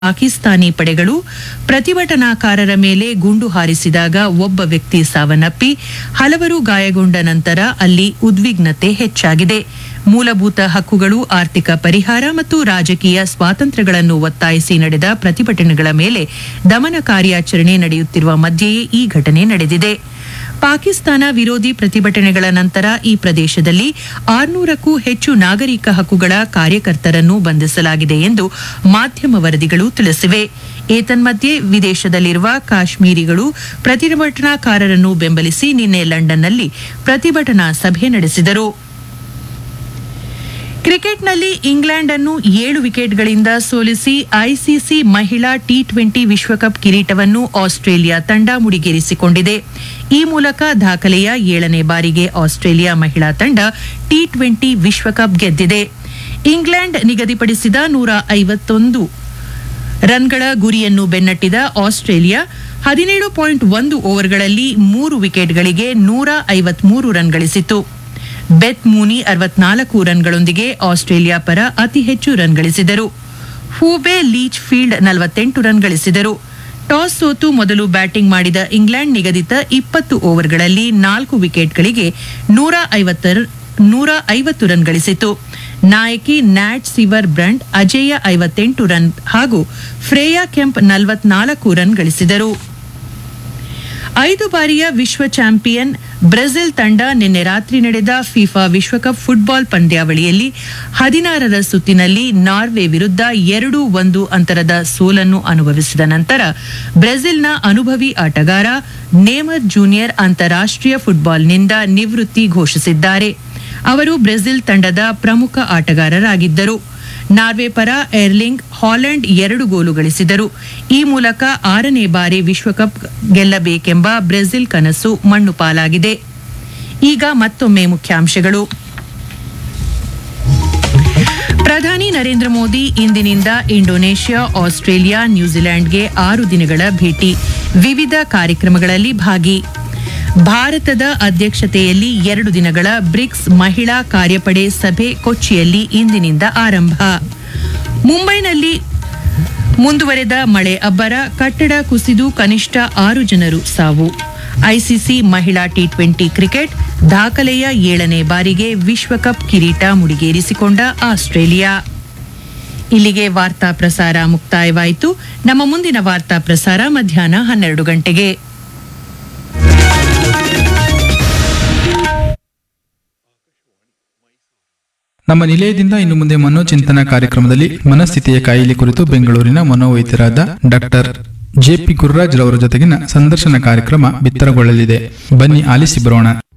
ಪಾಕಿಸ್ತಾನಿ ಪಡೆಗಳು ಪ್ರತಿಭಟನಾಕಾರರ ಮೇಲೆ ಗುಂಡು ಹಾರಿಸಿದಾಗ ಒಬ್ಬ ವ್ಯಕ್ತಿ ಸಾವನ್ನಪ್ಪಿ ಹಲವರು ಗಾಯಗೊಂಡ ನಂತರ ಅಲ್ಲಿ ಉದ್ವಿಗ್ನತೆ ಹೆಚ್ಚಾಗಿದೆ ಮೂಲಭೂತ ಹಕ್ಕುಗಳು ಆರ್ಥಿಕ ಪರಿಹಾರ ಮತ್ತು ರಾಜಕೀಯ ಸ್ವಾತಂತ್ರ್ಯಗಳನ್ನು ಒತ್ತಾಯಿಸಿ ನಡೆದ ಪ್ರತಿಭಟನೆಗಳ ಮೇಲೆ ದಮನ ಕಾರ್ಯಾಚರಣೆ ನಡೆಯುತ್ತಿರುವ ಮಧ್ಯೆಯೇ ಈ ಘಟನೆ ನಡೆದಿದೆ ಪಾಕಿಸ್ತಾನ ವಿರೋಧಿ ಪ್ರತಿಭಟನೆಗಳ ನಂತರ ಈ ಪ್ರದೇಶದಲ್ಲಿ ಆರ್ನೂರಕ್ಕೂ ಹೆಚ್ಚು ನಾಗರಿಕ ಹಕ್ಕುಗಳ ಕಾರ್ಯಕರ್ತರನ್ನು ಬಂಧಿಸಲಾಗಿದೆ ಎಂದು ಮಾಧ್ಯಮ ವರದಿಗಳು ತಿಳಿಸಿವೆ ಏತನ್ಮಧ್ಯೆ ವಿದೇಶದಲ್ಲಿರುವ ಕಾಶ್ಮೀರಿಗಳು ಪ್ರತಿಭಟನಾಕಾರರನ್ನು ಬೆಂಬಲಿಸಿ ನಿನ್ನೆ ಲಂಡನ್ನಲ್ಲಿ ಪ್ರತಿಭಟನಾ ಸಭೆ ನಡೆಸಿದರು ಕ್ರಿಕೆಟ್ನಲ್ಲಿ ಇಂಗ್ಲೆಂಡ್ ಅನ್ನು ಏಳು ವಿಕೆಟ್ಗಳಿಂದ ಸೋಲಿಸಿ ಐಸಿಸಿ ಮಹಿಳಾ ಟಿ ಟ್ವೆಂಟಿ ವಿಶ್ವಕಪ್ ಕಿರೀಟವನ್ನು ಆಸ್ಟ್ರೇಲಿಯಾ ತಂಡ ಮುಡಿಗೇರಿಸಿಕೊಂಡಿದೆ ಈ ಮೂಲಕ ದಾಖಲೆಯ ಏಳನೇ ಬಾರಿಗೆ ಆಸ್ಟ್ರೇಲಿಯಾ ಮಹಿಳಾ ತಂಡ ಟಿ ಟ್ವೆಂಟಿ ವಿಶ್ವಕಪ್ ಗೆದ್ದಿದೆ ಇಂಗ್ಲೆಂಡ್ ನಿಗದಿಪಡಿಸಿದ ನೂರ ಐವತ್ತೊಂದು ರನ್ಗಳ ಗುರಿಯನ್ನು ಬೆನ್ನಟ್ಟಿದ ಆಸ್ಟ್ರೇಲಿಯಾ ಹದಿನೇಳು ಪಾಯಿಂಟ್ ಒಂದು ಓವರ್ಗಳಲ್ಲಿ ಮೂರು ವಿಕೆಟ್ಗಳಿಗೆ ನೂರ ಐವತ್ಮೂರು ರನ್ ಗಳಿಸಿತು ಬೆತ್ ಮೂನಿ ಅರವತ್ನಾಲ್ಕು ರನ್ಗಳೊಂದಿಗೆ ಆಸ್ಟ್ರೇಲಿಯಾ ಪರ ಅತಿ ಹೆಚ್ಚು ರನ್ ಗಳಿಸಿದರು ಹೂಬೆ ಲೀಚ್ ಫೀಲ್ಡ್ ನಲವತ್ತೆಂಟು ರನ್ ಗಳಿಸಿದರು ಟಾಸ್ ಸೋತು ಮೊದಲು ಬ್ಯಾಟಿಂಗ್ ಮಾಡಿದ ಇಂಗ್ಲೆಂಡ್ ನಿಗದಿತ ಇಪ್ಪತ್ತು ಓವರ್ಗಳಲ್ಲಿ ನಾಲ್ಕು ವಿಕೆಟ್ಗಳಿಗೆ ನೂರ ಐವತ್ತರ ನೂರ ಐವತ್ತು ರನ್ ಗಳಿಸಿತು ನಾಯಕಿ ನ್ಯಾಟ್ ಸಿವರ್ ಬ್ರಂಡ್ ಅಜೇಯ ಐವತ್ತೆಂಟು ರನ್ ಹಾಗೂ ಫ್ರೇಯಾ ಕೆಂಪ್ ನಲವತ್ನಾಲ್ಕು ರನ್ ಗಳಿಸಿದರು ಐದು ಬಾರಿಯ ವಿಶ್ವ ಚಾಂಪಿಯನ್ ಬ್ರೆಜಿಲ್ ತಂಡ ನಿನ್ನೆ ರಾತ್ರಿ ನಡೆದ ಫಿಫಾ ವಿಶ್ವಕಪ್ ಫುಟ್ಬಾಲ್ ಪಂದ್ಯಾವಳಿಯಲ್ಲಿ ಹದಿನಾರರ ಸುತ್ತಿನಲ್ಲಿ ನಾರ್ವೆ ವಿರುದ್ಧ ಎರಡು ಒಂದು ಅಂತರದ ಸೋಲನ್ನು ಅನುಭವಿಸಿದ ನಂತರ ಬ್ರೆಜಿಲ್ನ ಅನುಭವಿ ಆಟಗಾರ ನೇಮರ್ ಜೂನಿಯರ್ ಅಂತಾರಾಷ್ಟ್ರೀಯ ಫುಟ್ಬಾಲ್ನಿಂದ ನಿವೃತ್ತಿ ಘೋಷಿಸಿದ್ದಾರೆ ಅವರು ಬ್ರೆಜಿಲ್ ತಂಡದ ಪ್ರಮುಖ ಆಟಗಾರರಾಗಿದ್ದರು ನಾರ್ವೆ ಪರ ಏರ್ಲಿಂಗ್ ಹಾಲೆಂಡ್ ಎರಡು ಗೋಲು ಗಳಿಸಿದರು ಈ ಮೂಲಕ ಆರನೇ ಬಾರಿ ವಿಶ್ವಕಪ್ ಗೆಲ್ಲಬೇಕೆಂಬ ಬ್ರೆಜಿಲ್ ಕನಸು ಮಣ್ಣು ಪಾಲಾಗಿದೆ ಈಗ ಮತ್ತೊಮ್ಮೆ ಮುಖ್ಯಾಂಶಗಳು ಪ್ರಧಾನಿ ನರೇಂದ್ರ ಮೋದಿ ಇಂದಿನಿಂದ ಇಂಡೋನೇಷ್ಯಾ ಆಸ್ಟ್ರೇಲಿಯಾ ನ್ಯೂಜಿಲೆಂಡ್ಗೆ ಆರು ದಿನಗಳ ಭೇಟಿ ವಿವಿಧ ಕಾರ್ಯಕ್ರಮಗಳಲ್ಲಿ ಭಾಗಿ ಭಾರತದ ಅಧ್ಯಕ್ಷತೆಯಲ್ಲಿ ಎರಡು ದಿನಗಳ ಬ್ರಿಕ್ಸ್ ಮಹಿಳಾ ಕಾರ್ಯಪಡೆ ಸಭೆ ಕೊಚ್ಚಿಯಲ್ಲಿ ಇಂದಿನಿಂದ ಆರಂಭ ಮುಂಬೈನಲ್ಲಿ ಮುಂದುವರೆದ ಮಳೆ ಅಬ್ಬರ ಕಟ್ಟಡ ಕುಸಿದು ಕನಿಷ್ಠ ಆರು ಜನರು ಸಾವು ಐಸಿಸಿ ಮಹಿಳಾ ಟಿ ಟ್ವೆಂಟಿ ಕ್ರಿಕೆಟ್ ದಾಖಲೆಯ ಏಳನೇ ಬಾರಿಗೆ ವಿಶ್ವಕಪ್ ಕಿರೀಟ ಮುಡಿಗೇರಿಸಿಕೊಂಡ ಆಸ್ಟ್ರೇಲಿಯಾ ಇಲ್ಲಿಗೆ ವಾರ್ತಾ ಪ್ರಸಾರ ಮುಕ್ತಾಯವಾಯಿತು ನಮ್ಮ ಮುಂದಿನ ವಾರ್ತಾ ಪ್ರಸಾರ ಮಧ್ಯಾಹ್ನ ಹನ್ನೆರಡು ಗಂಟೆಗೆ ನಮ್ಮ ನಿಲಯದಿಂದ ಇನ್ನು ಮುಂದೆ ಮನೋಚಿಂತನ ಕಾರ್ಯಕ್ರಮದಲ್ಲಿ ಮನಸ್ಥಿತಿಯ ಕಾಯಿಲೆ ಕುರಿತು ಬೆಂಗಳೂರಿನ ಮನೋವೈದ್ಯರಾದ ಡಾಕ್ಟರ್ ಜೆಪಿ ಗುರುರಾಜ್ ರವರ ಜೊತೆಗಿನ ಸಂದರ್ಶನ ಕಾರ್ಯಕ್ರಮ ಬಿತ್ತರಗೊಳ್ಳಲಿದೆ ಬನ್ನಿ ಆಲಿಸಿ ಬರೋಣ